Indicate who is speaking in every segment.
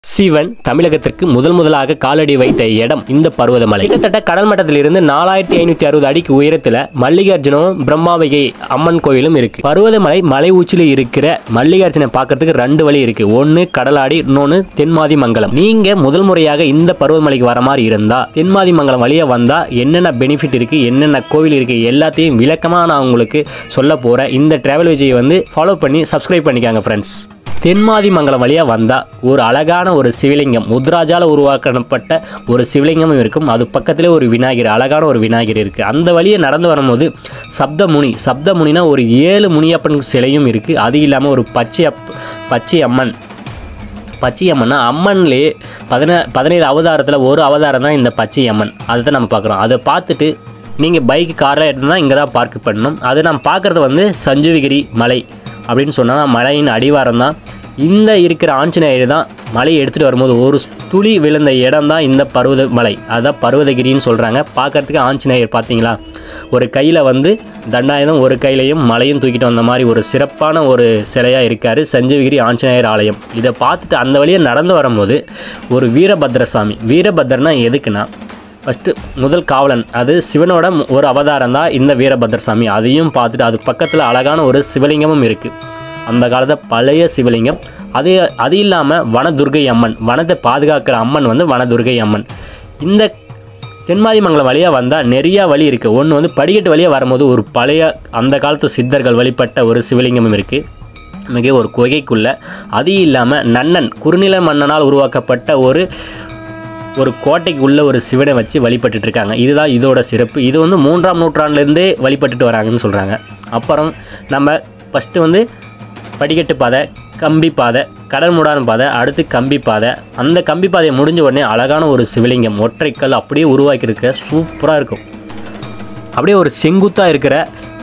Speaker 1: சிவன் தமிழகத்திற்கு முதல் முதலாக காலடி வைத்த இடம் இந்த பர்வதமலை கிட்டத்தட்ட கடல் மட்டத்திலிருந்து நாலாயிரத்தி ஐநூத்தி அறுபது அடிக்கு உயரத்துல மல்லிகார்ஜுனம் பிரம்மாவிகை அம்மன் கோயிலும் இருக்கு பர்வதமலை மலை உச்சியில் இருக்கிற மல்லிகார்ஜுனை பார்க்கறதுக்கு ரெண்டு வழி இருக்கு ஒன்னு கடலாடி இன்னொன்னு தென்மாதி மங்கலம் நீங்க முதல் முறையாக இந்த பர்வதமலைக்கு வர மாதிரி இருந்தா தென்மாதி மங்கலம் வழியா வந்தா என்னென்ன பெனிஃபிட் இருக்கு என்னென்ன கோவில் இருக்கு எல்லாத்தையும் விளக்கமா நான் உங்களுக்கு சொல்ல போறேன் இந்த டிராவல் விஜயை வந்து ஃபாலோ பண்ணி சப்ஸ்கிரைப் பண்ணிக்காங்க ஃப்ரெண்ட்ஸ் தென்மாதி மங்கலம் வழியாக வந்தால் ஒரு அழகான ஒரு சிவலிங்கம் முத்ராஜால உருவாக்கப்பட்ட ஒரு சிவலிங்கமும் இருக்கும் அது பக்கத்திலே ஒரு விநாயகர் அழகான ஒரு விநாயகர் இருக்குது அந்த வழியை நடந்து வரும்போது சப்தமுனி சப்தமுனினா ஒரு ஏழு முனியப்பன் சிலையும் இருக்குது அது இல்லாமல் ஒரு பச்சை அப் பச்சை அம்மன் பச்சை அம்மன்னா அம்மன்லேயே பதின பதினேழு அவதாரத்தில் ஒரு அவதாரம் தான் இந்த பச்சை அம்மன் அதை தான் நம்ம பார்க்குறோம் அதை பார்த்துட்டு நீங்கள் பைக் காரில் எடுத்துனா இங்கே தான் பார்க் பண்ணணும் அது நம்ம பார்க்குறது வந்து சஞ்சுவிகிரி மலை அப்படின்னு சொன்னால் மலையின் அடிவாரம் தான் இந்த இருக்கிற ஆஞ்சநேயர் தான் மலையை எடுத்துகிட்டு வரும்போது ஒரு துளி விழுந்த இடம் தான் இந்த பர்வத மலை அதான் பர்வதகிரின்னு சொல்கிறாங்க பார்க்கறதுக்கு ஆஞ்சநேயர் பார்த்தீங்களா ஒரு கையில் வந்து தண்டாயுதம் ஒரு கையிலையும் மலையும் தூக்கிட்டு வந்த மாதிரி ஒரு சிறப்பான ஒரு சிலையாக இருக்கார் சஞ்சீவகிரி ஆஞ்சநேயர் ஆலயம் இதை பார்த்துட்டு அந்த வழியாக நடந்து வரும்போது ஒரு வீரபத்ரசாமி வீரபத்ரனா எதுக்குன்னா ஃபஸ்ட்டு முதல் காவலன் அது சிவனோட மு- ஒரு அவதாரம் தான் இந்த வீரபத்ரசாமி அதையும் பார்த்துட்டு அது பக்கத்தில் அழகான ஒரு சிவலிங்கமும் இருக்குது அந்த காலத்து பழைய சிவலிங்கம் அது அது இல்லாமல் வனதுர்கை அம்மன் வனத்தை பாதுகாக்கிற அம்மன் வந்து வனதுர்கை அம்மன் இந்த தென்மாதிமங்கலம் வழியாக வந்தால் நிறையா வழி இருக்குது ஒன்று வந்து படிக்கட்டு வழியாக வரும்போது ஒரு பழைய அந்த காலத்து சித்தர்கள் வழிபட்ட ஒரு சிவலிங்கமும் இருக்குது மிக ஒரு குகைக்குள்ள அது இல்லாமல் நன்னன் குறுநில மன்னனால் உருவாக்கப்பட்ட ஒரு ஒரு கோட்டைக்கு உள்ள ஒரு சிவனை வச்சு வழிபட்டுட்டு இருக்காங்க இதுதான் இதோட சிறப்பு இது வந்து மூன்றாம் நூற்றாண்டுலேருந்தே வழிபட்டுட்டு வராங்கன்னு சொல்கிறாங்க அப்புறம் நம்ம ஃபஸ்ட்டு வந்து படிக்கட்டு பாதை கம்பி பாதை கடல் மூடான பாதை அடுத்து கம்பி பாதை அந்த கம்பி பாதையை முடிஞ்ச உடனே அழகான ஒரு சிவலிங்கம் ஒற்றைக்கல் அப்படியே உருவாக்கியிருக்க சூப்பராக இருக்கும் அப்படியே ஒரு செங்குத்தாக இருக்கிற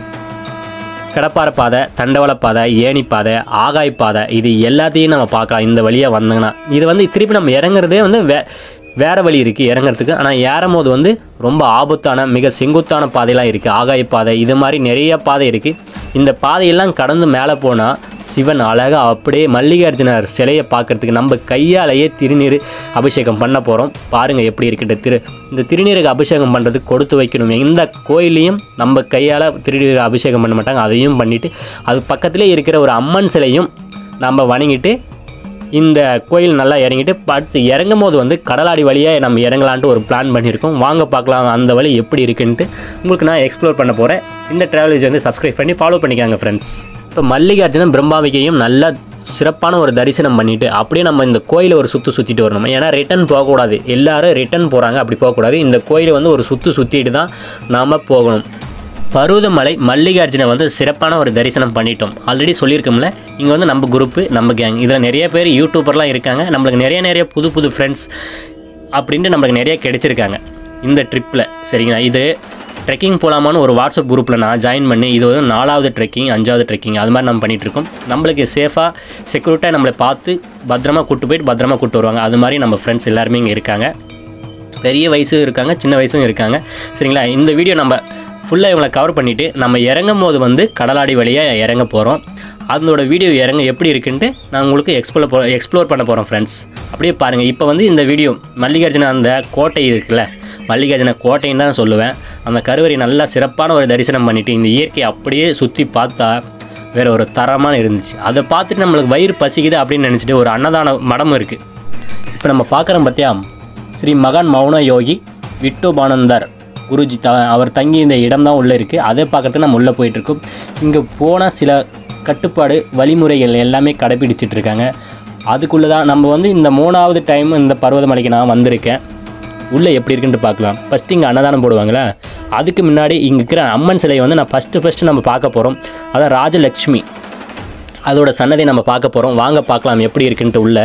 Speaker 1: கடப்பாறை பாதை தண்டவள பாதை ஏணி பாதை ஆகாய் பாதை இது எல்லாத்தையும் நம்ம பார்க்கலாம் இந்த வழியாக வந்தோங்கன்னா இது வந்து திருப்பி நம்ம இறங்குறதே வந்து வே வேறு வழி இருக்குது இறங்குறதுக்கு ஆனால் ஏறும் போது வந்து ரொம்ப ஆபத்தான மிக செங்குத்தான பாதையெல்லாம் இருக்குது ஆகாய பாதை இது மாதிரி நிறைய பாதை இருக்குது இந்த பாதையெல்லாம் கடந்து மேலே போனால் சிவன் அழகாக அப்படியே மல்லிகார்ஜுனர் சிலையை பார்க்கறதுக்கு நம்ம கையாலேயே திருநீர் அபிஷேகம் பண்ண போகிறோம் பாருங்கள் எப்படி இருக்குது திரு இந்த திருநீருக்கு அபிஷேகம் பண்ணுறதுக்கு கொடுத்து வைக்கணும் எந்த கோயிலையும் நம்ம கையால் திருநீர் அபிஷேகம் பண்ண மாட்டாங்க அதையும் பண்ணிவிட்டு அது பக்கத்திலே இருக்கிற ஒரு அம்மன் சிலையும் நம்ம வணங்கிட்டு இந்த கோயில் நல்லா இறங்கிட்டு அடுத்து இறங்கும் போது வந்து கடலாடி வழியாக நம்ம இறங்கலான்ட்டு ஒரு பிளான் பண்ணியிருக்கோம் வாங்க பார்க்கலாம் அந்த வழி எப்படி இருக்குன்ட்டு உங்களுக்கு நான் எக்ஸ்ப்ளோர் பண்ண போகிறேன் இந்த ட்ராவலேஜ் வந்து சப்ஸ்கிரைப் பண்ணி ஃபாலோ பண்ணிக்காங்க ஃப்ரெண்ட்ஸ் இப்போ மல்லிகார்ஜுனம் பிரம்பாவிகையும் நல்லா சிறப்பான ஒரு தரிசனம் பண்ணிவிட்டு அப்படியே நம்ம இந்த கோயிலை ஒரு சுற்று சுற்றிட்டு வரணும் ஏன்னா ரிட்டன் போகக்கூடாது எல்லாரும் ரிட்டன் போகிறாங்க அப்படி போகக்கூடாது இந்த கோயிலை வந்து ஒரு சுற்று சுற்றிட்டு தான் நாம் போகணும் பருவதமலை மல்லிகார்ஜுனை வந்து சிறப்பான ஒரு தரிசனம் பண்ணிட்டோம் ஆல்ரெடி சொல்லியிருக்கோம்ல இங்கே வந்து நம்ம குரூப்பு நம்ம கேங் இதில் நிறைய பேர் யூடியூபர்லாம் இருக்காங்க நம்மளுக்கு நிறைய நிறைய புது புது ஃப்ரெண்ட்ஸ் அப்படின்ட்டு நம்மளுக்கு நிறைய கிடைச்சிருக்காங்க இந்த ட்ரிப்பில் சரிங்களா இது ட்ரெக்கிங் போகலாமான்னு ஒரு வாட்ஸ்அப் குரூப்பில் நான் ஜாயின் பண்ணி இது வந்து நாலாவது ட்ரெக்கிங் அஞ்சாவது ட்ரெக்கிங் அது மாதிரி நம்ம பண்ணிட்டு இருக்கோம் நம்மளுக்கு சேஃபாக செக்யூரிட்டாக நம்மளை பார்த்து பத்திரமா கூட்டு போயிட்டு பத்திரமா கூட்டு வருவாங்க அது மாதிரி நம்ம ஃப்ரெண்ட்ஸ் எல்லாருமே இங்கே இருக்காங்க பெரிய வயசும் இருக்காங்க சின்ன வயசும் இருக்காங்க சரிங்களா இந்த வீடியோ நம்ம ஃபுல்லாக இவங்களை கவர் பண்ணிவிட்டு நம்ம இறங்கும் போது வந்து கடலாடி வழியாக இறங்க போகிறோம் அதனோட வீடியோ இறங்க எப்படி இருக்குன்ட்டு நான் உங்களுக்கு எக்ஸ்ப்ளோர் போ எக்ஸ்ப்ளோர் பண்ண போகிறோம் ஃப்ரெண்ட்ஸ் அப்படியே பாருங்கள் இப்போ வந்து இந்த வீடியோ மல்லிகார்ஜுன அந்த கோட்டை இருக்குல்ல மல்லிகார்ஜுன கோட்டைன்னு தான் சொல்லுவேன் அந்த கருவறை நல்லா சிறப்பான ஒரு தரிசனம் பண்ணிவிட்டு இந்த இயற்கையை அப்படியே சுற்றி பார்த்தா வேற ஒரு தரமான இருந்துச்சு அதை பார்த்துட்டு நம்மளுக்கு வயிறு பசிக்குது அப்படின்னு நினச்சிட்டு ஒரு அன்னதான மடம் இருக்குது இப்போ நம்ம பார்க்குறோம் பார்த்தியா ஸ்ரீ மகான் மௌன யோகி விட்டோபானந்தர் குருஜி த அவர் தங்கி இந்த இடம் தான் உள்ளே இருக்குது அதை பார்க்கறதுக்கு நம்ம உள்ளே போயிட்டுருக்கோம் இங்கே போனால் சில கட்டுப்பாடு வழிமுறைகள் எல்லாமே கடைப்பிடிச்சிட்டு இருக்காங்க அதுக்குள்ளே தான் நம்ம வந்து இந்த மூணாவது டைம் இந்த பர்வதமலைக்கு நான் வந்திருக்கேன் உள்ளே எப்படி இருக்குன்ட்டு பார்க்கலாம் ஃபஸ்ட்டு இங்கே அன்னதானம் போடுவாங்களே அதுக்கு முன்னாடி இங்கே இருக்கிற அம்மன் சிலையை வந்து நான் ஃபஸ்ட்டு ஃபஸ்ட்டு நம்ம பார்க்க போகிறோம் அதான் ராஜலக்ஷ்மி அதோட சன்னதியை நம்ம பார்க்க போகிறோம் வாங்க பார்க்கலாம் எப்படி இருக்குன்ட்டு உள்ள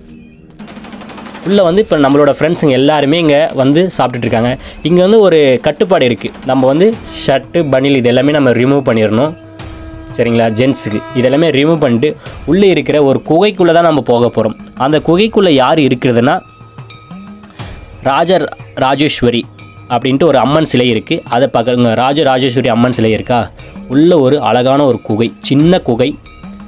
Speaker 1: உள்ளே வந்து இப்போ நம்மளோட ஃப்ரெண்ட்ஸுங்க எல்லாருமே இங்கே வந்து சாப்பிட்டுட்டு இருக்காங்க இங்கே வந்து ஒரு கட்டுப்பாடு இருக்குது நம்ம வந்து ஷர்ட்டு பனில் இது எல்லாமே நம்ம ரிமூவ் பண்ணிடணும் சரிங்களா ஜென்ஸுக்கு இதெல்லாமே ரிமூவ் பண்ணிட்டு உள்ளே இருக்கிற ஒரு குகைக்குள்ளே தான் நம்ம போக போகிறோம் அந்த குகைக்குள்ளே யார் இருக்கிறதுனா ராஜர் ராஜேஸ்வரி அப்படின்ட்டு ஒரு அம்மன் சிலை இருக்குது அதை பார்க்குறங்க ராஜ ராஜேஸ்வரி அம்மன் சிலை இருக்கா உள்ள ஒரு அழகான ஒரு குகை சின்ன குகை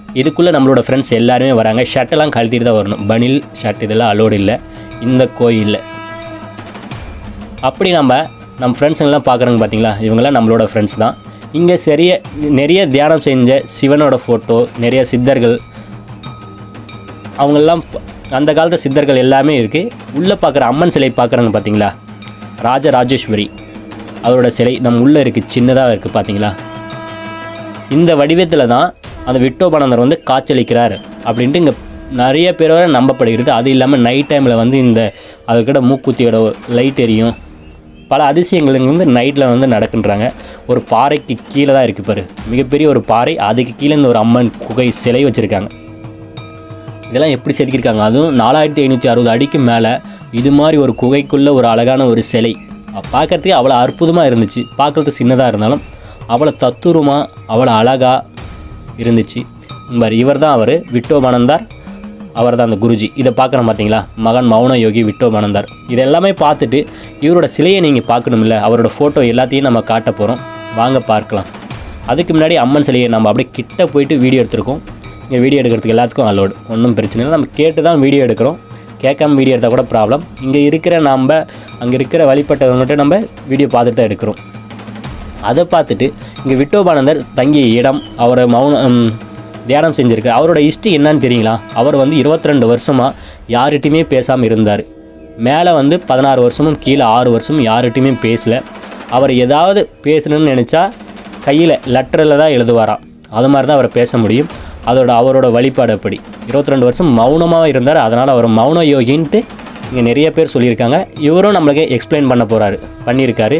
Speaker 1: இதுக்குள்ளே நம்மளோட ஃப்ரெண்ட்ஸ் எல்லாருமே வராங்க ஷர்ட்டெல்லாம் கழட்டிட்டு தான் வரணும் பனில் ஷர்ட் இதெல்லாம் அலோடு இல்லை இந்த கோயிலில் அப்படி நம்ம நம்ம ஃப்ரெண்ட்ஸுங்கெல்லாம் பார்க்குறோங்க பார்த்தீங்களா இவங்கெல்லாம் நம்மளோட ஃப்ரெண்ட்ஸ் தான் இங்கே சரிய நிறைய தியானம் செஞ்ச சிவனோட ஃபோட்டோ நிறைய சித்தர்கள் அவங்கெல்லாம் ப- அந்த காலத்து சித்தர்கள் எல்லாமே இருக்குது உள்ளே பார்க்குற அம்மன் சிலை பார்க்குறாங்க பார்த்தீங்களா ராஜராஜேஸ்வரி அவரோட சிலை நம்ம உள்ளே இருக்குது சின்னதாக இருக்குது பார்த்தீங்களா இந்த வடிவத்தில் தான் அந்த விட்டோபானந்தர் வந்து காய்ச்சலிக்கிறார் அப்படின்ட்டு இங்கே நிறைய பேரோட நம்பப்படுகிறது அது இல்லாமல் நைட் டைமில் வந்து இந்த அதுக்கிட்ட மூக்குத்தியோட லைட் எரியும் பல அதிசயங்கள் வந்து நைட்டில் வந்து நடக்குன்றாங்க ஒரு பாறைக்கு கீழே தான் இருக்குது பாரு மிகப்பெரிய ஒரு பாறை அதுக்கு கீழே இந்த ஒரு அம்மன் குகை சிலை வச்சுருக்காங்க இதெல்லாம் எப்படி செதுக்கியிருக்காங்க அதுவும் நாலாயிரத்தி ஐநூற்றி அறுபது அடிக்கு மேலே இது மாதிரி ஒரு குகைக்குள்ளே ஒரு அழகான ஒரு சிலை பார்க்கறதுக்கே அவ்வளோ அற்புதமாக இருந்துச்சு பார்க்குறதுக்கு சின்னதாக இருந்தாலும் அவ்வளோ தத்துரூமாக அவ்வளோ அழகாக இருந்துச்சு பாரு இவர் தான் அவர் விட்டோமானந்தார் அவர் தான் அந்த குருஜி இதை பார்க்குறோம் பார்த்தீங்களா மகன் மௌன யோகி விட்டோமானந்தார் இது எல்லாமே பார்த்துட்டு இவரோட சிலையை நீங்கள் பார்க்கணும்ல அவரோட ஃபோட்டோ எல்லாத்தையும் நம்ம காட்ட போகிறோம் வாங்க பார்க்கலாம் அதுக்கு முன்னாடி அம்மன் சிலையை நம்ம அப்படியே கிட்ட போயிட்டு வீடியோ எடுத்திருக்கோம் இங்கே வீடியோ எடுக்கிறதுக்கு எல்லாத்துக்கும் அலோடு ஒன்றும் பிரச்சனை இல்லை நம்ம கேட்டு தான் வீடியோ எடுக்கிறோம் கேட்காம வீடியோ எடுத்தால் கூட ப்ராப்ளம் இங்கே இருக்கிற நம்ம அங்கே இருக்கிற வழிபட்டவங்ககிட்ட நம்ம வீடியோ பார்த்துட்டு தான் எடுக்கிறோம் அதை பார்த்துட்டு இங்கே விட்டோபானந்தர் தங்கிய இடம் அவரை மௌன ம், தியானம் செஞ்சுருக்கு அவரோட ஹிஸ்ட்ரி என்னன்னு தெரியுங்களா அவர் வந்து 22 வருஷமாக யார்கிட்டையுமே பேசாமல் இருந்தார் மேலே வந்து பதினாறு வருஷமும் கீழே ஆறு வருஷமும் யார்கிட்டையுமே பேசல அவர் ஏதாவது பேசணும்னு நினச்சா கையில் லெட்டரில் தான் எழுதுவாராம் அது மாதிரி தான் அவர் பேச முடியும் அதோட அவரோட வழிபாடு அப்படி 22 வருஷம் மௌனமாக இருந்தார் அதனால் அவர் மௌன யோகின்ட்டு இங்கே நிறைய பேர் சொல்லியிருக்காங்க இவரும் நம்மளுக்கு எக்ஸ்பிளைன் பண்ண போகிறாரு பண்ணியிருக்காரு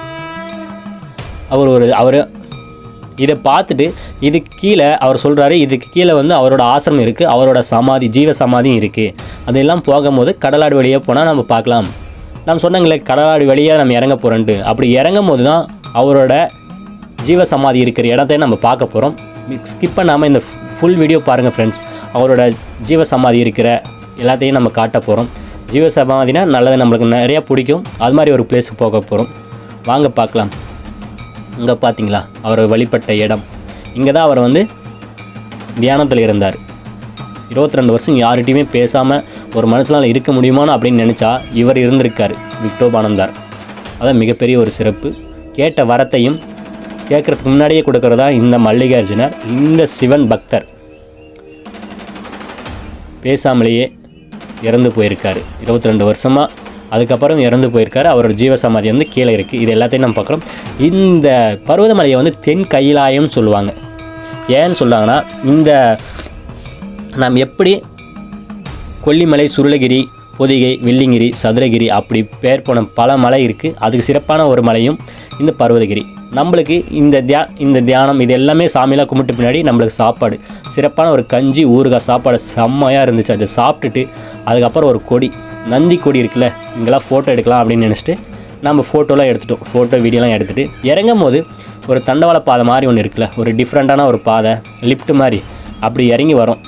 Speaker 1: அவர் ஒரு அவர் இதை பார்த்துட்டு இதுக்கு கீழே அவர் சொல்கிறாரு இதுக்கு கீழே வந்து அவரோட ஆசிரமம் இருக்குது அவரோட சமாதி ஜீவ சமாதியும் இருக்குது அதெல்லாம் போகும்போது கடலாடு வழியே போனால் நம்ம பார்க்கலாம் நம்ம சொன்னாங்களே கடலாடு வழியாக நம்ம இறங்க போகிறோன்ட்டு அப்படி இறங்கும் போது தான் அவரோட ஜீவ சமாதி இருக்கிற இடத்தையும் நம்ம பார்க்க போகிறோம் ஸ்கிப் பண்ணாமல் இந்த ஃபுல் வீடியோ பாருங்கள் ஃப்ரெண்ட்ஸ் அவரோட ஜீவ சமாதி இருக்கிற எல்லாத்தையும் நம்ம காட்ட போகிறோம் ஜீவ சமாதினா நல்லது நம்மளுக்கு நிறையா பிடிக்கும் அது மாதிரி ஒரு பிளேஸுக்கு போக போகிறோம் வாங்க பார்க்கலாம் இங்கே பார்த்தீங்களா அவர் வழிபட்ட இடம் இங்கே தான் அவர் வந்து தியானத்தில் இருந்தார் 22 வருஷம் யார்கிட்டையுமே பேசாமல் ஒரு மனுஷனால் இருக்க முடியுமான்னு அப்படின்னு நினச்சா இவர் இருந்திருக்கார் விக்டோபானந்தார் அதான் மிகப்பெரிய ஒரு சிறப்பு கேட்ட வரத்தையும் கேட்குறதுக்கு முன்னாடியே கொடுக்கறதா இந்த மல்லிகார்ஜுனர் இந்த சிவன் பக்தர் பேசாமலேயே இறந்து போயிருக்காரு 22 வருஷமாக அதுக்கப்புறம் இறந்து போயிருக்காரு அவரோட ஜீவசமாதி வந்து கீழே இருக்குது இது எல்லாத்தையும் நம்ம பார்க்குறோம் இந்த பர்வதமலையை வந்து தென் கைலாயம்னு சொல்லுவாங்க ஏன்னு சொல்லுவாங்கன்னா இந்த நாம் எப்படி கொல்லிமலை சுருளகிரி பொதிகை வெள்ளிங்கிரி சதுரகிரி அப்படி பேர் போன பல மலை இருக்குது அதுக்கு சிறப்பான ஒரு மலையும் இந்த பர்வதகிரி நம்மளுக்கு இந்த தியா இந்த தியானம் இது எல்லாமே சாமியெல்லாம் கும்பிட்டு பின்னாடி நம்மளுக்கு சாப்பாடு சிறப்பான ஒரு கஞ்சி ஊறுகாய் சாப்பாடு செம்மையாக இருந்துச்சு அதை சாப்பிட்டுட்டு அதுக்கப்புறம் ஒரு கொடி நந்தி கொடி இருக்குல்ல இங்கெல்லாம் ஃபோட்டோ எடுக்கலாம் அப்படின்னு நினச்சிட்டு நம்ம ஃபோட்டோலாம் எடுத்துட்டோம் ஃபோட்டோ வீடியோலாம் எடுத்துகிட்டு இறங்கும் போது ஒரு தண்டவாள பாதை மாதிரி ஒன்று இருக்குல்ல ஒரு டிஃப்ரெண்ட்டான ஒரு பாதை லிஃப்ட் மாதிரி அப்படி இறங்கி வரோம்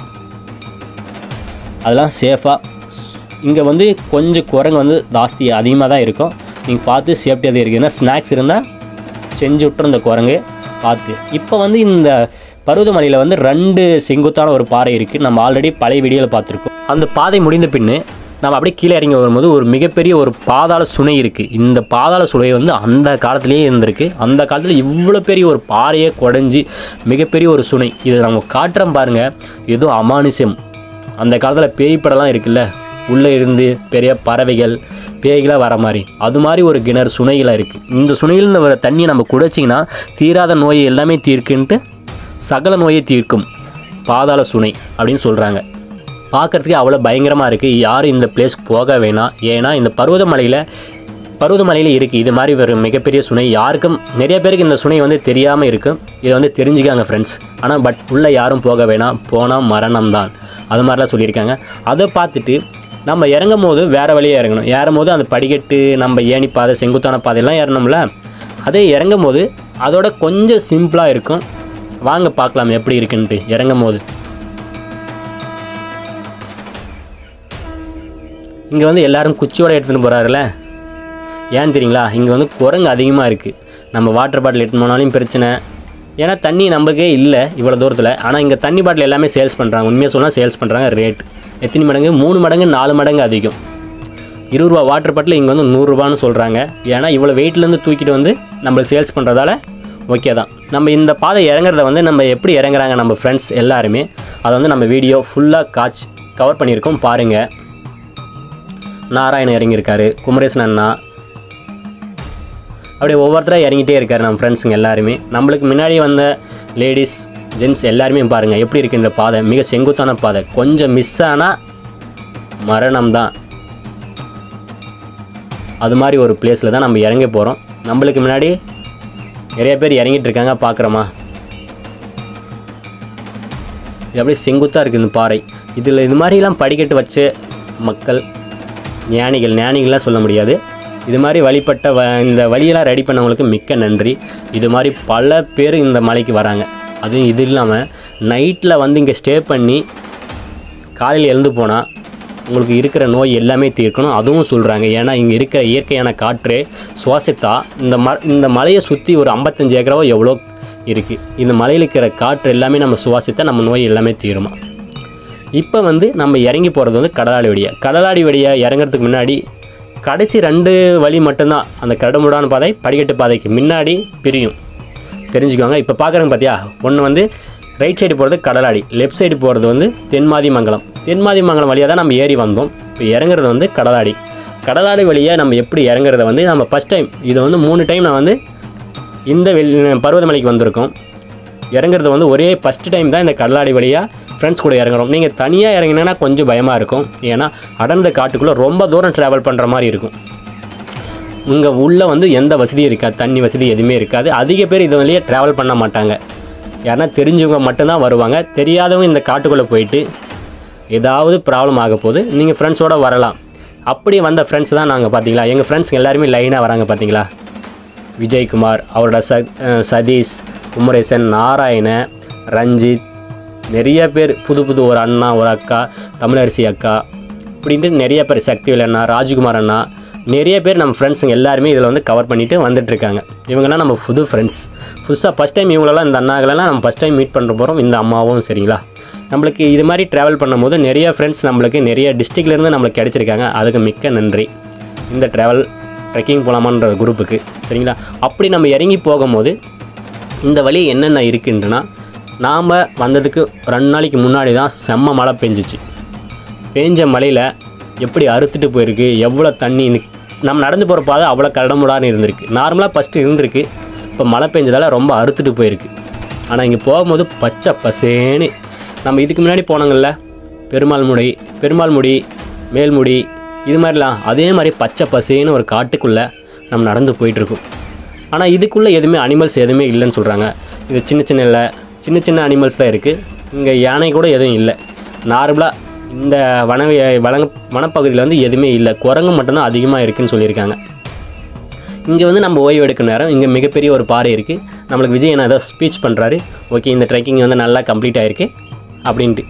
Speaker 1: அதெல்லாம் சேஃபாக இங்கே வந்து கொஞ்சம் குரங்கு வந்து ஜாஸ்தி அதிகமாக தான் இருக்கும் நீங்கள் பார்த்து சேஃப்டியாக தான் இருக்குது ஏன்னா ஸ்நாக்ஸ் இருந்தால் செஞ்சு விட்டுரும் இந்த குரங்கு பார்த்து இப்போ வந்து இந்த பருவதமலையில் வந்து ரெண்டு செங்குத்தான ஒரு பாறை இருக்குது நம்ம ஆல்ரெடி பழைய வீடியோவில் பார்த்துருக்கோம் அந்த பாதை முடிந்த பின்னு நம்ம அப்படியே கீழே இறங்கி வரும்போது ஒரு மிகப்பெரிய ஒரு பாதாள சுனை இருக்குது இந்த பாதாள சுனை வந்து அந்த காலத்திலேயே இருந்திருக்கு அந்த காலத்தில் இவ்வளோ பெரிய ஒரு பாறையை குடஞ்சி மிகப்பெரிய ஒரு சுனை இதை நம்ம காட்டுறோம் பாருங்கள் ஏதோ அமானுஷ்யம் அந்த காலத்தில் பேய் படம்லாம் இருக்குல்ல உள்ளே இருந்து பெரிய பறவைகள் பேய்களாக வர மாதிரி அது மாதிரி ஒரு கிணறு சுனைகளாக இருக்குது இந்த சுனையிலிருந்து வர தண்ணியை நம்ம குடிச்சிங்கன்னா தீராத நோயை எல்லாமே தீர்க்குன்ட்டு சகல நோயை தீர்க்கும் பாதாள சுனை அப்படின்னு சொல்கிறாங்க பார்க்குறதுக்கு அவ்வளோ பயங்கரமாக இருக்குது யாரும் இந்த பிளேஸ்க்கு போக வேணாம் ஏன்னா இந்த பருவதமலையில் பருவதமலையில் இருக்குது இது மாதிரி ஒரு மிகப்பெரிய சுனை யாருக்கும் நிறைய பேருக்கு இந்த சுனை வந்து தெரியாமல் இருக்கும் இதை வந்து தெரிஞ்சுக்காங்க ஃப்ரெண்ட்ஸ் ஆனால் பட் உள்ளே யாரும் போக வேணாம் போனால் மரணம் தான் அது மாதிரிலாம் சொல்லியிருக்காங்க அதை பார்த்துட்டு நம்ம இறங்கும் போது வேறு வழியாக இறங்கணும் ஏறும் போது அந்த படிக்கட்டு நம்ம ஏணி பாதை செங்குத்தான பாதையெல்லாம் ஏறணும்ல அதே இறங்கும் போது அதோட கொஞ்சம் சிம்பிளாக இருக்கும் வாங்க பார்க்கலாம் எப்படி இருக்குன்ட்டு இறங்கும் போது இங்கே வந்து எல்லாரும் குச்சியோட எடுத்துகிட்டு போகிறாருல ஏன் தெரியுங்களா இங்கே வந்து குரங்கு அதிகமாக இருக்குது நம்ம வாட்டர் பாட்டில் எடுத்துன்னு போனாலும் பிரச்சனை ஏன்னா தண்ணி நம்மளுக்கே இல்லை இவ்வளோ தூரத்தில் ஆனால் இங்கே தண்ணி பாட்டில் எல்லாமே சேல்ஸ் பண்ணுறாங்க உண்மையாக சொன்னால் சேல்ஸ் பண்ணுறாங்க ரேட் எத்தனை மடங்கு மூணு மடங்கு நாலு மடங்கு அதிகம் இருபது ரூபா வாட்டர் பாட்டில் இங்கே வந்து நூறுரூபான்னு சொல்கிறாங்க ஏன்னா இவ்வளோ வெயிட்லேருந்து தூக்கிட்டு வந்து நம்ம சேல்ஸ் பண்ணுறதால ஓகே தான் நம்ம இந்த பாதை இறங்குறத வந்து நம்ம எப்படி இறங்குறாங்க நம்ம ஃப்ரெண்ட்ஸ் எல்லாருமே அதை வந்து நம்ம வீடியோ ஃபுல்லாக காட்ச் கவர் பண்ணியிருக்கோம் பாருங்கள் நாராயணன் இறங்கியிருக்காரு குமரேசன் அண்ணா அப்படியே ஒவ்வொருத்தராக இறங்கிட்டே இருக்காரு நம்ம ஃப்ரெண்ட்ஸுங்க எல்லாருமே நம்மளுக்கு முன்னாடி வந்த லேடிஸ் ஜென்ட்ஸ் எல்லாருமே பாருங்கள் எப்படி இருக்குது இந்த பாதை மிக செங்குத்தான பாதை கொஞ்சம் மிஸ் ஆனால் மரணம் தான் அது மாதிரி ஒரு பிளேஸில் தான் நம்ம இறங்க போகிறோம் நம்மளுக்கு முன்னாடி நிறைய பேர் இறங்கிட்டு இருக்காங்க பார்க்குறோமா இது அப்படியே செங்குத்தாக இருக்குது இந்த பாறை இதில் இது மாதிரிலாம் படிக்கட்டு வச்ச மக்கள் ஞானிகள் ஞானிகள்லாம் சொல்ல முடியாது இது மாதிரி வழிபட்ட வ இந்த வழியெல்லாம் ரெடி பண்ணவங்களுக்கு மிக்க நன்றி இது மாதிரி பல பேர் இந்த மலைக்கு வராங்க அதுவும் இது இல்லாமல் நைட்டில் வந்து இங்கே ஸ்டே பண்ணி காலையில் எழுந்து போனால் உங்களுக்கு இருக்கிற நோய் எல்லாமே தீர்க்கணும் அதுவும் சொல்கிறாங்க ஏன்னா இங்கே இருக்கிற இயற்கையான காற்றே சுவாசித்தா இந்த ம இந்த மலையை சுற்றி ஒரு ஐம்பத்தஞ்சு ஏக்கராவோ எவ்வளோ இருக்குது இந்த மலையில் இருக்கிற காற்று எல்லாமே நம்ம சுவாசித்தா நம்ம நோய் எல்லாமே தீருமா இப்போ வந்து நம்ம இறங்கி போகிறது வந்து கடலாடி வழியா கடலாடி வழியா இறங்குறதுக்கு முன்னாடி கடைசி ரெண்டு வழி மட்டும்தான் அந்த கரடுமுடான பாதை படிக்கட்டு பாதைக்கு முன்னாடி பிரியும் தெரிஞ்சுக்கோங்க இப்போ பார்க்குறேங்க பார்த்தியா ஒன்று வந்து ரைட் சைடு போகிறது கடலாடி லெஃப்ட் சைடு போகிறது வந்து தென்மாதி மங்கலம் தென்மாதி மங்கலம் வழியாக தான் நம்ம ஏறி வந்தோம் இப்போ இறங்குறது வந்து கடலாடி கடலாடி வழியாக நம்ம எப்படி இறங்குறத வந்து நம்ம ஃபஸ்ட் டைம் இதை வந்து மூணு டைம் நான் வந்து இந்த வெள் பருவதமலைக்கு வந்திருக்கோம் இறங்குறது வந்து ஒரே ஃபஸ்ட் டைம் தான் இந்த கடலாடி வழியாக ஃப்ரெண்ட்ஸ் கூட இறங்குறோம் நீங்கள் தனியாக இறங்கினீங்கன்னா கொஞ்சம் பயமாக இருக்கும் ஏன்னா அடர்ந்த காட்டுக்குள்ளே ரொம்ப தூரம் ட்ராவல் பண்ணுற மாதிரி இருக்கும் இங்கே உள்ளே வந்து எந்த வசதியும் இருக்காது தண்ணி வசதி எதுவுமே இருக்காது அதிக பேர் இது வழியே ட்ராவல் பண்ண மாட்டாங்க யாருன்னா தெரிஞ்சவங்க மட்டும்தான் வருவாங்க தெரியாதவங்க இந்த காட்டுக்குள்ளே போயிட்டு ஏதாவது ப்ராப்ளம் ஆக போது நீங்கள் ஃப்ரெண்ட்ஸோடு வரலாம் அப்படி வந்த ஃப்ரெண்ட்ஸ் தான் நாங்கள் பார்த்தீங்களா எங்கள் ஃப்ரெண்ட்ஸ் எல்லாருமே லைனாக வராங்க பார்த்தீங்களா விஜயகுமார் அவரோட ச அஹ் சதீஷ் குமரேசன் நாராயண ரஞ்சித் நிறைய பேர் புது புது ஒரு அண்ணா ஒரு அக்கா தமிழரசி அக்கா இப்படின்ட்டு நிறைய பேர் சக்திவேல் அண்ணா ராஜ்குமார் அண்ணா நிறைய பேர் நம்ம ஃப்ரெண்ட்ஸுங்க எல்லாருமே இதில் வந்து கவர் பண்ணிவிட்டு வந்துட்டுருக்காங்க இவங்கெல்லாம் நம்ம புது ஃப்ரெண்ட்ஸ் புதுசாக ஃபஸ்ட் டைம் இவங்களெல்லாம் இந்த அண்ணாங்களெல்லாம் நம்ம ஃபஸ்ட் டைம் மீட் பண்ணுற போகிறோம் இந்த அம்மாவும் சரிங்களா நம்மளுக்கு இது மாதிரி ட்ராவல் பண்ணும்போது நிறைய ஃப்ரெண்ட்ஸ் நம்மளுக்கு நிறைய டிஸ்ட்ரிக்ட்லேருந்து நம்மளுக்கு கிடச்சிருக்காங்க அதுக்கு மிக்க நன்றி இந்த ட்ராவல் ட்ரெக்கிங் போகலாமான்ற குரூப்புக்கு சரிங்களா அப்படி நம்ம இறங்கி போகும்போது இந்த வழி என்னென்ன இருக்குன்றனா நாம் வந்ததுக்கு ரெண்டு நாளைக்கு முன்னாடி தான் செம்ம மழை பெஞ்சிச்சு பேஞ்ச மழையில் எப்படி அறுத்துட்டு போயிருக்கு எவ்வளோ தண்ணி இந்த- நம்ம நடந்து போகிற பாதை அவ்வளோ கடமுடான்னு இருந்திருக்கு நார்மலாக ஃபஸ்ட்டு இருந்திருக்கு இப்போ மழை பெஞ்சதால ரொம்ப அறுத்துட்டு போயிருக்கு ஆனால் இங்கே போகும்போது பச்சை பசேன்னு நம்ம இதுக்கு முன்னாடி போனோங்கள்ல பெருமாள் முடி பெருமாள் முடி மேல்முடி இது மாதிரிலாம் அதே மாதிரி பச்சை பசேன்னு ஒரு காட்டுக்குள்ளே நம்ம நடந்து போயிட்டுருக்கோம் ஆனால் இதுக்குள்ளே எதுவுமே அனிமல்ஸ் எதுவுமே இல்லைன்னு சொல்கிறாங்க இது சின்ன சின்ன இல்லை சின்ன சின்ன அனிமல்ஸ் தான் இருக்குது இங்கே யானை கூட எதுவும் இல்லை நார்மலாக இந்த வன வன வனப்பகுதியில் வந்து எதுவுமே இல்லை குரங்கு மட்டும்தான் அதிகமாக இருக்குன்னு சொல்லியிருக்காங்க இங்கே வந்து நம்ம ஓய்வு எடுக்க நேரம் இங்கே மிகப்பெரிய ஒரு பாறை இருக்குது நம்மளுக்கு விஜய் என்ன ஏதோ ஸ்பீச் பண்ணுறாரு ஓகே இந்த ட்ரெக்கிங் வந்து நல்லா கம்ப்ளீட் ஆயிருக்கு அப்படின்ட்டு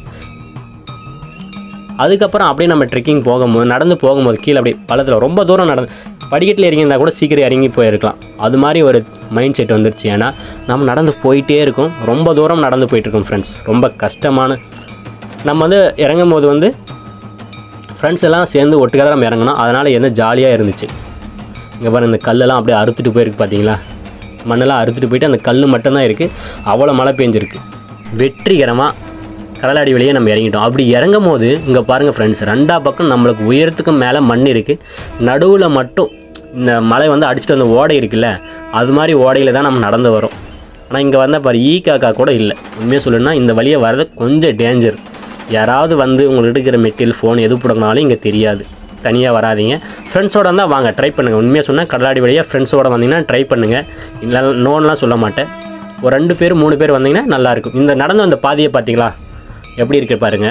Speaker 1: அதுக்கப்புறம் அப்படியே நம்ம ட்ரெக்கிங் போகும்போது நடந்து போகும்போது கீழே அப்படியே பள்ளத்தில் ரொம்ப தூரம் நடந்து படிக்கட்டில் இறங்கியிருந்தா கூட சீக்கிரம் இறங்கி போயிருக்கலாம் அது மாதிரி ஒரு மைண்ட் செட் வந்துருச்சு ஏன்னா நம்ம நடந்து போயிட்டே இருக்கோம் ரொம்ப தூரம் நடந்து போயிட்டுருக்கோம் ஃப்ரெண்ட்ஸ் ரொம்ப கஷ்டமான நம்ம வந்து இறங்கும் போது வந்து ஃப்ரெண்ட்ஸ் எல்லாம் சேர்ந்து ஒட்டுக்காக தான் நம்ம இறங்கணும் அதனால் எந்த ஜாலியாக இருந்துச்சு இங்கே பாருங்க இந்த கல்லெல்லாம் அப்படியே அறுத்துட்டு போயிருக்கு பார்த்தீங்களா மண்ணெல்லாம் அறுத்துட்டு போயிட்டு அந்த கல் மட்டும்தான் இருக்குது அவ்வளோ மழை பெஞ்சிருக்கு வெற்றிகரமாக கடலாடி வழியே நம்ம இறங்கிட்டோம் அப்படி இறங்கும் போது இங்கே பாருங்கள் ஃப்ரெண்ட்ஸ் ரெண்டா பக்கம் நம்மளுக்கு உயரத்துக்கு மேலே மண் இருக்குது நடுவில் மட்டும் இந்த மலை வந்து அடிச்சுட்டு வந்த ஓடை இருக்குல்ல அது மாதிரி ஓடையில் தான் நம்ம நடந்து வரோம் ஆனால் இங்கே வந்தால் பாரு ஈ காக்கா கூட இல்லை உண்மையாக சொல்லணும்னா இந்த வழியை வர்றது கொஞ்சம் டேஞ்சர் யாராவது வந்து உங்களுக்கு இருக்கிற மெட்டீரியல் ஃபோன் எது போடனாலும் இங்கே தெரியாது தனியாக வராதீங்க ஃப்ரெண்ட்ஸோட இருந்தால் வாங்க ட்ரை பண்ணுங்கள் உண்மையாக சொன்னால் கடலாடி வழியாக ஃப்ரெண்ட்ஸோட வந்தீங்கன்னா ட்ரை பண்ணுங்கள் இல்லை நோன்லாம் சொல்ல மாட்டேன் ஒரு ரெண்டு பேர் மூணு பேர் வந்தீங்கன்னா நல்லாயிருக்கும் இந்த நடந்து வந்த பாதையை பார்த்தீங்களா எப்படி இருக்கு பாருங்க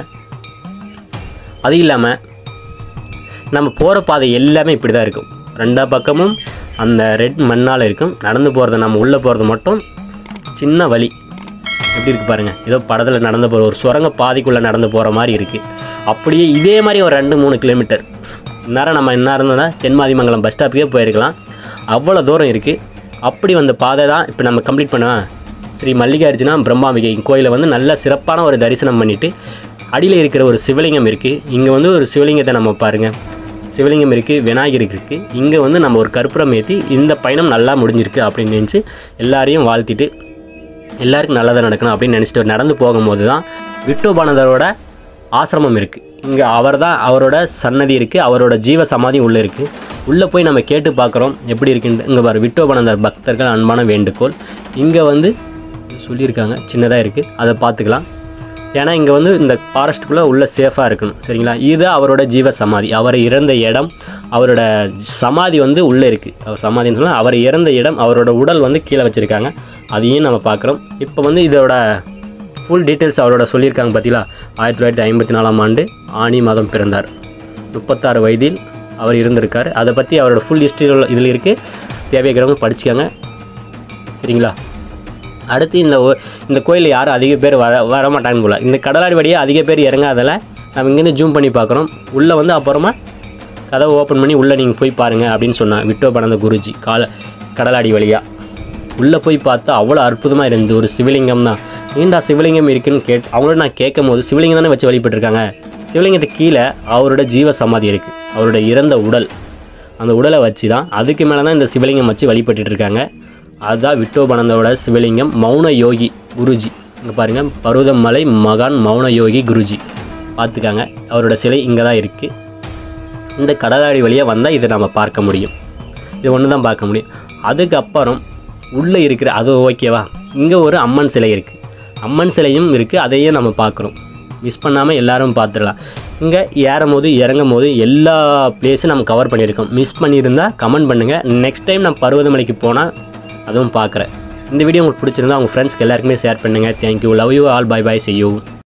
Speaker 1: அது இல்லாமல் நம்ம போகிற பாதை எல்லாமே இப்படி தான் இருக்கும் ரெண்டா பக்கமும் அந்த ரெட் மண்ணால் இருக்கும் நடந்து போகிறது நம்ம உள்ளே போகிறது மட்டும் சின்ன வழி எப்படி இருக்குது பாருங்கள் ஏதோ படத்தில் நடந்து போகிற ஒரு சுரங்க பாதைக்குள்ளே நடந்து போகிற மாதிரி இருக்குது அப்படியே இதே மாதிரி ஒரு ரெண்டு மூணு கிலோமீட்டர் இந்நேரம் நம்ம என்ன இருந்தோம்னா தென்மாதிமங்கலம் பஸ் ஸ்டாப்புக்கே போயிருக்கலாம் அவ்வளோ தூரம் இருக்குது அப்படி வந்த பாதை தான் இப்போ நம்ம கம்ப்ளீட் பண்ண ஸ்ரீ மல்லிகார்ஜுனா பிரம்மாம்பிகை கோயிலை வந்து நல்ல சிறப்பான ஒரு தரிசனம் பண்ணிவிட்டு அடியில் இருக்கிற ஒரு சிவலிங்கம் இருக்குது இங்கே வந்து ஒரு சிவலிங்கத்தை நம்ம பாருங்கள் சிவலிங்கம் இருக்குது விநாயகர் இருக்குது இங்கே வந்து நம்ம ஒரு கற்பூரம் ஏற்றி இந்த பயணம் நல்லா முடிஞ்சிருக்கு அப்படின்னு நினச்சி எல்லாரையும் வாழ்த்திட்டு எல்லாருக்கும் நல்லதாக நடக்கணும் அப்படின்னு நினச்சிட்டு நடந்து போகும்போது தான் விட்டோபானந்தரோட ஆசிரமம் இருக்குது இங்கே அவர் தான் அவரோட சன்னதி இருக்குது அவரோட ஜீவ சமாதி உள்ளே இருக்குது உள்ளே போய் நம்ம கேட்டு பார்க்குறோம் எப்படி இருக்குன்னு இங்கே பாரு விட்டோபானந்தர் பக்தர்கள் அன்பான வேண்டுகோள் இங்கே வந்து சொல்லியிருக்காங்க சின்னதாக இருக்குது அதை பார்த்துக்கலாம் ஏன்னா இங்கே வந்து இந்த ஃபாரஸ்ட்டுக்குள்ளே உள்ள சேஃபாக இருக்கணும் சரிங்களா இது அவரோட ஜீவ சமாதி அவர் இறந்த இடம் அவரோட சமாதி வந்து உள்ளே இருக்குது அவர் சமாதின்னு சொன்னால் அவர் இறந்த இடம் அவரோட உடல் வந்து கீழே வச்சுருக்காங்க அதையும் நம்ம பார்க்குறோம் இப்போ வந்து இதோட ஃபுல் டீட்டெயில்ஸ் அவரோட சொல்லியிருக்காங்க பார்த்தீங்களா ஆயிரத்தி தொள்ளாயிரத்தி ஐம்பத்தி நாலாம் ஆண்டு ஆனி மாதம் பிறந்தார் முப்பத்தாறு வயதில் அவர் இருந்திருக்கார் அதை பற்றி அவரோட ஃபுல் ஹிஸ்ட்ரி இதில் இருக்குது தேவைக்கிறவங்க படிச்சுக்கோங்க சரிங்களா அடுத்து இந்த ஒ- இந்த கோயிலில் யாரும் அதிக பேர் வர வர மாட்டாங்க போல் இந்த கடலாடி வழியாக அதிக பேர் இறங்காதல நம்ம இங்கேருந்து ஜூம் பண்ணி பார்க்குறோம் உள்ளே வந்து அப்புறமா கதவை ஓப்பன் பண்ணி உள்ளே நீங்கள் போய் பாருங்கள் அப்படின்னு சொன்னான் விட்டோபனந்த குருஜி கால கடலாடி வழியாக உள்ளே போய் பார்த்தா அவ்வளோ அற்புதமாக இருந்தது ஒரு சிவலிங்கம் தான் ஏன்டா சிவலிங்கம் இருக்குன்னு கேட் அவங்களோட நான் கேட்கும் போது சிவலிங்கம் தானே வச்சு வழிபட்டுருக்காங்க சிவலிங்கத்துக்கு கீழே அவரோட ஜீவ சமாதி இருக்குது அவரோட இறந்த உடல் அந்த உடலை வச்சு தான் அதுக்கு மேலே தான் இந்த சிவலிங்கம் வச்சு வழிபட்டுட்டு இருக்காங்க அதுதான் விட்டோபனந்தோட சிவலிங்கம் மௌன யோகி குருஜி இங்கே பாருங்கள் பருவதமலை மகான் மௌன யோகி குருஜி பார்த்துக்காங்க அவரோட சிலை இங்கே தான் இருக்குது இந்த கடலாடி வழியாக வந்தால் இதை நம்ம பார்க்க முடியும் இது ஒன்று தான் பார்க்க முடியும் அதுக்கப்புறம் உள்ளே இருக்கிற அது ஓகேவா இங்கே ஒரு அம்மன் சிலை இருக்குது அம்மன் சிலையும் இருக்குது அதையும் நம்ம பார்க்குறோம் மிஸ் பண்ணாமல் எல்லாரும் பார்த்துடலாம் இங்கே ஏறும் போது இறங்கும் போது எல்லா பிளேஸும் நம்ம கவர் பண்ணியிருக்கோம் மிஸ் பண்ணியிருந்தா கமெண்ட் பண்ணுங்கள் நெக்ஸ்ட் டைம் நான் பருவதமலைக்கு போனால் அதுவும் பார்க்குறேன் இந்த வீடியோ உங்களுக்கு பிடிச்சிருந்தா உங்கள் ஃப்ரெண்ட்ஸ்க்கு எல்லாருக்குமே ஷேர் பண்ணுங்கள் thank you love you all bye bye see you